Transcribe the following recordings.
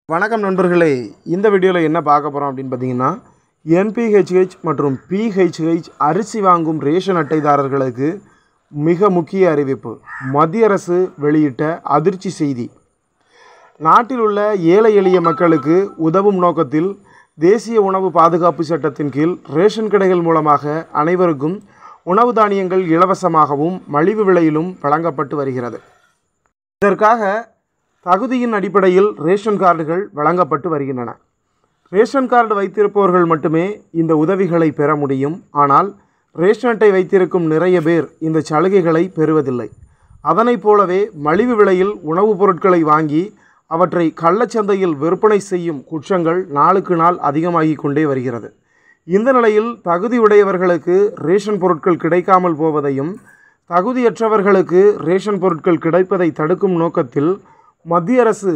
வணக்கம் நண்பர்களே இந்த வீடியோவில் என்ன பார்க்க போகிறோம் அப்படின்னு பார்த்தீங்கன்னா என்பிஹெச்ஹெச் மற்றும் பிஹெச்ஹெச் அரிசி வாங்கும் ரேஷன் அட்டைதாரர்களுக்கு மிக முக்கிய அறிவிப்பு மத்திய அரசு வெளியிட்ட அதிர்ச்சி செய்தி நாட்டில் உள்ள ஏழை எளிய மக்களுக்கு உதவும் நோக்கத்தில் தேசிய உணவு பாதுகாப்பு சட்டத்தின் கீழ் ரேஷன் கடைகள் மூலமாக அனைவருக்கும் உணவு தானியங்கள் இலவசமாகவும் மலிவு விலையிலும் வழங்கப்பட்டு வருகிறது இதற்காக தகுதியின் அடிப்படையில் ரேஷன் கார்டுகள் வழங்கப்பட்டு வருகின்றன ரேஷன் கார்டு வைத்திருப்பவர்கள் மட்டுமே இந்த உதவிகளை பெற முடியும் ஆனால் ரேஷன் அட்டை வைத்திருக்கும் நிறைய பேர் இந்த சலுகைகளை பெறுவதில்லை அதனைப் போலவே மலிவு விலையில் உணவுப் பொருட்களை வாங்கி அவற்றை கள்ளச்சந்தையில் விற்பனை செய்யும் குற்றங்கள் நாளுக்கு நாள் அதிகமாகிக் கொண்டே வருகிறது இந்த நிலையில் தகுதியுடையவர்களுக்கு ரேஷன் பொருட்கள் கிடைக்காமல் போவதையும் தகுதியற்றவர்களுக்கு ரேஷன் பொருட்கள் கிடைப்பதை தடுக்கும் நோக்கத்தில் மத்திய அரசு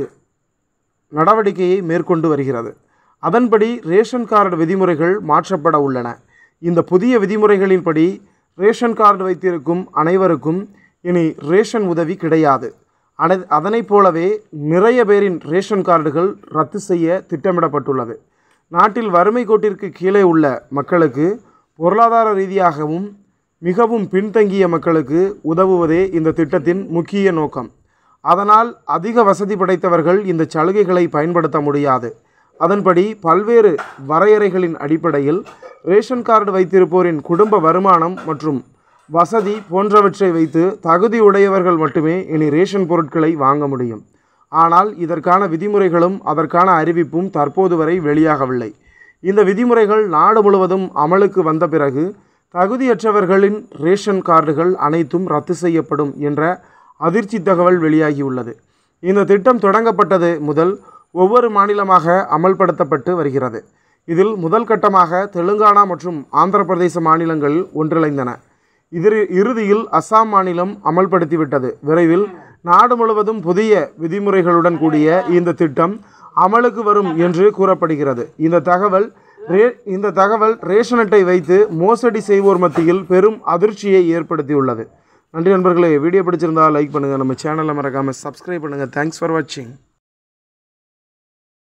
நடவடிக்கையை மேற்கொண்டு வருகிறது அதன்படி ரேஷன் கார்டு விதிமுறைகள் மாற்றப்பட உள்ளன இந்த புதிய விதிமுறைகளின்படி ரேஷன் கார்டு வைத்திருக்கும் அனைவருக்கும் இனி ரேஷன் உதவி கிடையாது அட அதனைப் போலவே நிறைய பேரின் ரேஷன் கார்டுகள் ரத்து செய்ய திட்டமிடப்பட்டுள்ளது நாட்டில் வறுமை கோட்டிற்கு கீழே உள்ள மக்களுக்கு பொருளாதார ரீதியாகவும் மிகவும் பின்தங்கிய மக்களுக்கு உதவுவதே இந்த திட்டத்தின் முக்கிய நோக்கம் அதனால் அதிக வசதி படைத்தவர்கள் இந்த சலுகைகளை பயன்படுத்த முடியாது அதன்படி பல்வேறு வரையறைகளின் அடிப்படையில் ரேஷன் கார்டு வைத்திருப்போரின் குடும்ப வருமானம் மற்றும் வசதி போன்றவற்றை வைத்து தகுதியுடையவர்கள் மட்டுமே இனி ரேஷன் பொருட்களை வாங்க முடியும் ஆனால் இதற்கான விதிமுறைகளும் அதற்கான அறிவிப்பும் தற்போது வரை வெளியாகவில்லை இந்த விதிமுறைகள் நாடு முழுவதும் அமலுக்கு வந்த பிறகு தகுதியற்றவர்களின் ரேஷன் கார்டுகள் அனைத்தும் ரத்து செய்யப்படும் என்ற அதிர்ச்சி தகவல் வெளியாகியுள்ளது இந்த திட்டம் தொடங்கப்பட்டது முதல் ஒவ்வொரு மாநிலமாக அமல்படுத்தப்பட்டு வருகிறது இதில் முதல் கட்டமாக தெலுங்கானா மற்றும் ஆந்திர பிரதேச மாநிலங்கள் ஒன்றிணைந்தன இதில் இறுதியில் அஸ்ஸாம் மாநிலம் அமல்படுத்திவிட்டது விரைவில் நாடு முழுவதும் புதிய விதிமுறைகளுடன் கூடிய இந்த திட்டம் அமலுக்கு வரும் என்று கூறப்படுகிறது இந்த தகவல் ரே இந்த தகவல் ரேஷன் அட்டை வைத்து மோசடி செய்வோர் மத்தியில் பெரும் அதிர்ச்சியை ஏற்படுத்தியுள்ளது நன்றி நண்பர்களே வீடியோ பிடிச்சிருந்தா லைக் பண்ணுங்கள் நம்ம சேனலை மறக்காமல் சப்ஸ்கிரைப் பண்ணுங்கள் தேங்க்ஸ் ஃபார் வாட்சிங்